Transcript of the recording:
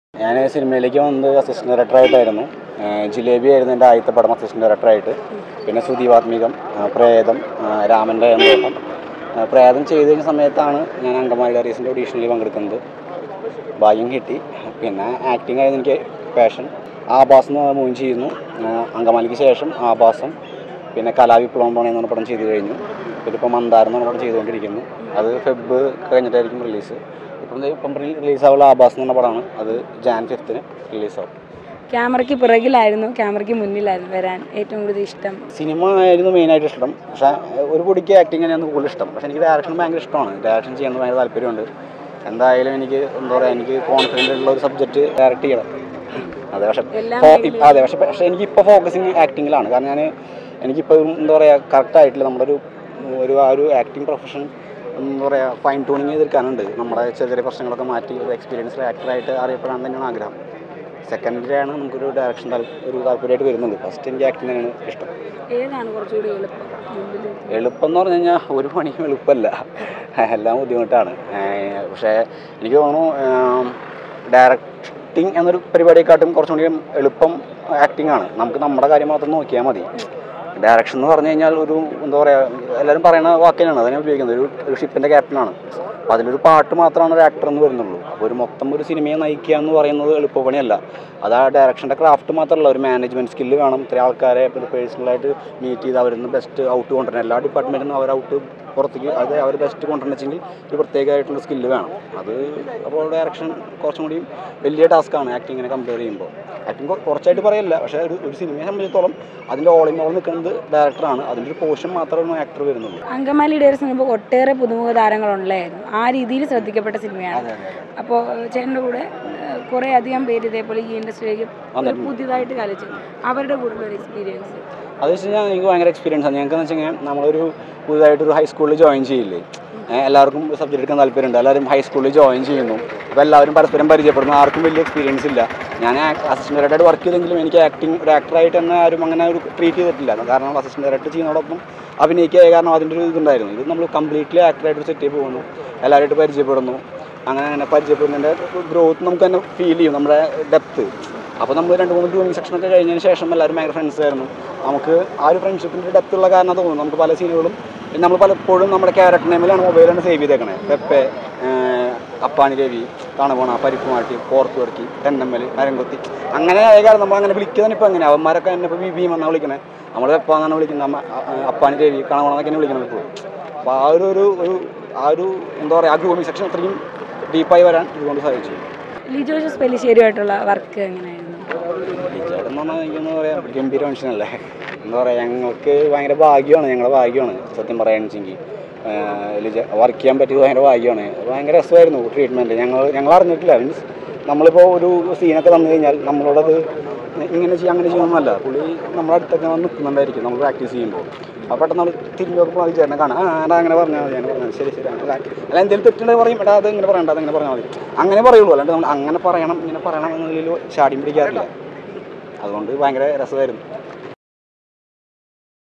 ഞാൻ സിനിമയിലേക്ക് വന്നത് അസിസ്റ്റന്റ് ഡയറക്ടറായിട്ടായിരുന്നു ജിലേബി ആയിരുന്നു എൻ്റെ ആദ്യത്തെ പടം അസിസ്റ്റന്റ് ഡയറക്ടറായിട്ട് പിന്നെ സുദീപാത്മികം ആ, പ്രേതം ആ, രാമൻ്റെ എന്തോട്ടം ആ, പ്രേതം ചെയ്ത് കഴിഞ്ഞ സമയത്താണ് ഞാൻ അങ്കമാലി ഡയറീസിൻ്റെ ഓഡീഷനിൽ പങ്കെടുക്കുന്നത് ഭാഗ്യം കിട്ടി പിന്നെ ആക്ടിങ് ആയിരുന്നു എനിക്ക് പാഷൻ ആഭാസ് എന്ന് മൂവി ചെയ്യുന്നു ആ, അങ്കമാലിക്ക് ശേഷം ആഭാസം പിന്നെ കലാവിപ്ലവം പണി എന്ന് പറഞ്ഞ പടം ചെയ്തു കഴിഞ്ഞു പിന്നെ ഇപ്പോൾ മന്ദാരം എന്ന് പറഞ്ഞ പടം ചെയ്തുകൊണ്ടിരിക്കുന്നു അത് ഫെബ് കഴിഞ്ഞിട്ടായിരിക്കും റിലീസ് ഇപ്പം ദേ ഇപ്പം റിലീസാവുള്ള ആഭാസ് എന്ന് പറഞ്ഞ പടമാണ് അത് ജാൻ ഫിഫ്ത്തിന് റിലീസാവും ക്യാമറയ്ക്ക് പിറകിലായിരുന്നു ക്യാമറയ്ക്ക് മുന്നിലായിരുന്നു വരാൻ ഏറ്റവും കൂടുതൽ ഇഷ്ടം സിനിമ ആയിരുന്നു മെയിനായിട്ട് ഇഷ്ടം പക്ഷേ ഒരു പൊടിക്ക് ആക്ടിങ് തന്നെയാണ് കൂടുതൽ ഇഷ്ടം പക്ഷേ എനിക്ക് ഡയറക്ഷൻ ഭയങ്കര ഇഷ്ടമാണ് ഡയറക്ഷൻ ചെയ്യുന്നത് ഭയങ്കര താല്പര്യമുണ്ട് എന്തായാലും എനിക്ക് എന്താ പറയുക എനിക്ക് കോൺഫിഡൻ്റ് ഉള്ള ഒരു സബ്ജക്റ്റ് ഡയറക്റ്റ് ചെയ്യണം അതെ പക്ഷേ എല്ലാ ഫോ- ഇപ്പ- അതെ പക്ഷേ പക്ഷേ എനിക്കിപ്പോൾ ഫോക്കസിങ് ആക്ടിങ്ങിലാണ് കാരണം ഞാൻ എനിക്കിപ്പോൾ എന്താ പറയുക കറക്റ്റ് ആയിട്ടില്ല നമ്മുടെ ഒരു ഒരു ആ ഒരു ആക്ടിങ് പ്രൊഫഷൻ എന്താ പറയുക ഫൈൻ ട്യൂണിങ് ചെയ്തെടുക്കാനുണ്ട് നമ്മുടെ ചെറിയ ചെറിയ പ്രശ്നങ്ങളൊക്കെ മാറ്റി ഒരു എക്സ്പീരിയൻസ്ഡ് ആക്ടറായിട്ട് അറിയപ്പെടാൻ തന്നെയാണ് ആഗ്രഹം സെക്കൻഡിലാണ് നമുക്കൊരു ഡയറക്ഷൻ ഒരു താല്പര്യമായിട്ട് വരുന്നുണ്ട് ഫസ്റ്റ് എനിക്ക് ആക്ടിങ് തന്നെയാണ് ഇഷ്ടം ഏതാണ് കുറച്ചുകൂടി എളുപ്പം മുമ്പിൽ എളുപ്പം എന്ന് പറഞ്ഞു കഴിഞ്ഞാൽ ഒരു പണിയും എളുപ്പമല്ല എല്ലാം ബുദ്ധിമുട്ടാണ് ഏഹ് പക്ഷേ എനിക്ക് തോന്നുന്നു ഡയറക്റ്റിംഗ് എന്നൊരു പരിപാടിയെക്കാട്ടും കുറച്ചും കൂടി എളുപ്പം ആക്ടിംഗ് ആണ് നമുക്ക് നമ്മുടെ കാര്യം മാത്രം നോക്കിയാൽ മതി ഡയറക്ഷൻ എന്ന് പറഞ്ഞു കഴിഞ്ഞാൽ ഒരു എന്താ പറയുക എല്ലാവരും പറയുന്ന വാക്കിനാണ് അതിനെ ഉപയോഗിക്കുന്നത് ഒരു ഒരു ഷിപ്പിൻ്റെ ക്യാപ്റ്റനാണ് അപ്പോൾ അതിലൊരു പാട്ട് മാത്രമാണ് ഒരു ആക്ടർ എന്ന് വരുന്നുള്ളൂ അപ്പോൾ ഒരു മൊത്തം ഒരു സിനിമയെ നയിക്കുക എന്ന് പറയുന്നത് എളുപ്പപ്പണിയല്ല അത് ആ ഡയറക്ഷൻ്റെ ക്രാഫ്റ്റ് മാത്രമല്ല ഒരു മാനേജ്മെൻറ്റ് സ്കില്ല് വേണം ഇത്രയും ആൾക്കാരെ പേഴ്സണലായിട്ട് മീറ്റ് ചെയ്ത് അവരിൽ നിന്ന് ബെസ്റ്റ് ഔട്ട് കൊണ്ടുവരണം എല്ലാ ഡിപ്പാർട്ട്മെൻറ്റിൽ നിന്നും അവർ ഔട്ട് പുറത്തേക്ക് അത് അവർ ബെസ്റ്റ് കൊണ്ടുവരണമെങ്കിൽ ഒരു പ്രത്യേകമായിട്ടുള്ള സ്കില്ല് വേണം അത് അപ്പോൾ ഡയറക്ഷൻ കുറച്ചും കൂടി വലിയ ടാസ്ക്കാണ് ആക്ടിങ്ങിനെ കമ്പയർ ചെയ്യുമ്പോൾ ആക്ടിങ് കുറച്ചായിട്ട് പറയല്ല പക്ഷേ ഒരു ഒരു സിനിമയെ സംബന്ധിച്ചിടത്തോളം അതിൻ്റെ ഓൾ ഇൻ ഓൾ നിൽക്കുന്നത് ഡയറക്ടറാണ് അതിൻ്റെ ഒരു പോർഷൻ മാത്രമേ ആക്ടർ വരുന്നുള്ളൂ അങ്കമാലി ഡേഴ്സ് പറയുമ്പോൾ ഒട്ടേറെ പുതുമുഖ താരങ്ങളുണ്ടായിരുന്നു ആ രീതിയിൽ ശ്രദ്ധിക്കപ്പെട്ട സിനിമയാണ് അപ്പോൾ ചേട്ടൻ്റെ കൂടെ ഏഹ്, കുറേ അധികം പേര് ഇതേപോലെ ഈ ഇൻഡസ്ട്രിയിലേക്ക് പുതിയതായിട്ട് കളിച്ചു അവരുടെ കൂടെയുള്ള ഒരു എക്സ്പീരിയൻസ് അത് വെച്ച് കഴിഞ്ഞാൽ എനിക്ക് ഭയങ്കര എക്സ്പീരിയൻസ് ആണ് ഞങ്ങൾക്ക് വെച്ച് കഴിഞ്ഞാൽ നമ്മളൊരു പുതുതായിട്ടൊരു ഹൈസ്കൂളിൽ ജോയിൻ ചെയ്യില്ലേ ഏഹ് എല്ലാവർക്കും സബ്ജക്റ്റ് എടുക്കാൻ താല്പര്യമുണ്ട് എല്ലാവരും ഹൈസ്കൂളിൽ ജോയിൻ ചെയ്യുന്നു അപ്പോൾ എല്ലാവരും പരസ്പരം പരിചയപ്പെടുന്നു ആർക്കും വലിയ എക്സ്പീരിയൻസ് ഇല്ല ഞാൻ അസിസ്റ്റന്റ് ഡയറക്ടറായിട്ട് വർക്ക് ചെയ്തെങ്കിലും എനിക്ക് ആക്ടിങ് ഒരു ആക്ടറായിട്ട് തന്നെ ആരും അങ്ങനെ ഒരു ട്രീറ്റ് ചെയ്തിട്ടില്ല കാരണം അസിസ്റ്റന്റ് ഡയറക്ടർ ചെയ്യുന്നതോടൊപ്പം അഭിനയിക്കുക കാരണം അതിൻ്റെ ഒരു ഇതുണ്ടായിരുന്നു ഇത് നമ്മൾ കംപ്ലീറ്റ്ലി ആക്ടറായിട്ട് സെറ്റ് ചെയ്ത് പോകുന്നു എല്ലാവരുമായിട്ട് പരിചയപ്പെടുന്നു അങ്ങനെ അങ്ങനെ പരിചയപ്പെടുന്നതിൻ്റെ ഗ്രോത്ത് നമുക്ക് തന്നെ ഫീൽ ചെയ്യും നമ്മുടെ ഡെപ്ത്ത് അപ്പോൾ നമ്മൾ രണ്ട് മൂന്ന് ട്യൂണിങ് സെക്ഷനൊക്കെ കഴിഞ്ഞതിന് ശേഷം എല്ലാവരും ഭയങ്കര ഫ്രണ്ട്സ് ആയിരുന്നു നമുക്ക് ആ ഒരു ഫ്രണ്ട്ഷിപ്പിൻ്റെ ഡെപ്ത് ഉള്ള കാരണം തോന്നുന്നു നമുക്ക് പല സീനുകളും പിന്നെ നമ്മൾ പലപ്പോഴും നമ്മുടെ ക്യാരക്ടർ നെയിമിലാണ് മൊബൈലാണ് സേവ് ചെയ്തേക്കണേ പെപ്പെ ഏഹ്, അപ്പാനി രവി തണുപോണ പരിപ്പ് മാറ്റി പോർത്ത് വർക്കി തെന്നമ്മൽ മരംകൊത്തി അങ്ങനെ ആയ കാരണം നമ്മൾ അങ്ങനെ വിളിക്കുന്നതാണ് ഇപ്പോൾ അങ്ങനെ അവന്മാരൊക്കെ എന്നെ ഇപ്പോൾ ബി ബി എന്നാണ് വിളിക്കണേ നമ്മൾ പെപ്പാന്നാണ് വിളിക്കുന്നത് അമ്മ അ- അപ്പാനി രവി കാണണമെന്നൊക്കെ വിളിക്കണം ഇപ്പോൾ അപ്പോൾ ആ ഒരു ഒരു ഒരു ആ ഒരു എന്താ പറയുക ആ ഗ്രൂമിങ് സെക്ഷൻ അത്രയും ഡീപ്പായി വരാൻ ഇതുകൊണ്ട് സാധിച്ചു ലിജോ ജോസ് പെല്ലിശ്ശേരിയുമായിട്ടുള്ള വർക്ക് എങ്ങനെയായിരുന്നു ചേട്ടൻ എന്ന് പറഞ്ഞാൽ എനിക്കെന്ന് പറയാം ഗംഭീര മനുഷ്യനല്ലേ എന്താ പറയുക ഞങ്ങൾക്ക് ഭയങ്കര ഭാഗ്യമാണ് ഞങ്ങളുടെ ഭാഗ്യമാണ് സത്യം പറയുകയാണെന്ന് വെച്ചെങ്കിൽ വർക്ക് ചെയ്യാൻ പറ്റിയത് ഭയങ്കര ഭാഗ്യമാണ് ഭയങ്കര രസമായിരുന്നു ട്രീറ്റ്മെൻറ്റ് ഞങ്ങൾ ഞങ്ങൾ അറിഞ്ഞിട്ടില്ല മീൻസ് നമ്മളിപ്പോൾ ഒരു സീനൊക്കെ തന്നു കഴിഞ്ഞാൽ നമ്മളോടത് ഇങ്ങനെ ചെയ്യാം അങ്ങനെ ചെയ്യുന്നതല്ല പുള്ളി നമ്മുടെ അടുത്തൊക്കെ വന്ന് നിൽക്കുന്നുണ്ടായിരിക്കും നമ്മൾ പ്രാക്ടീസ് ചെയ്യുമ്പോൾ അപ്പോൾ പെട്ടെന്ന് നമ്മൾ തിരിഞ്ഞു നോക്കുമ്പോൾ അത് ചേട്ടനെ കാണാം ആ ആടാ അങ്ങനെ പറഞ്ഞാൽ മതി അങ്ങനെ പറഞ്ഞാൽ ശരി ശരി അങ്ങനെ അല്ല എന്തെങ്കിലും തെറ്റുണ്ടെങ്കിൽ പറയും എടാ അത് ഇങ്ങനെ പറയണ്ട അതങ്ങനെ പറഞ്ഞാൽ മതി അങ്ങനെ പറയുള്ളൂ അല്ലാണ്ട് നമ്മൾ അങ്ങനെ പറയണം ഇങ്ങനെ പറയണം എന്നതിൽ ചാടിയും പിടിക്കാറില്ല അതുകൊണ്ട് ഭയങ്കര രസമായിരുന്നു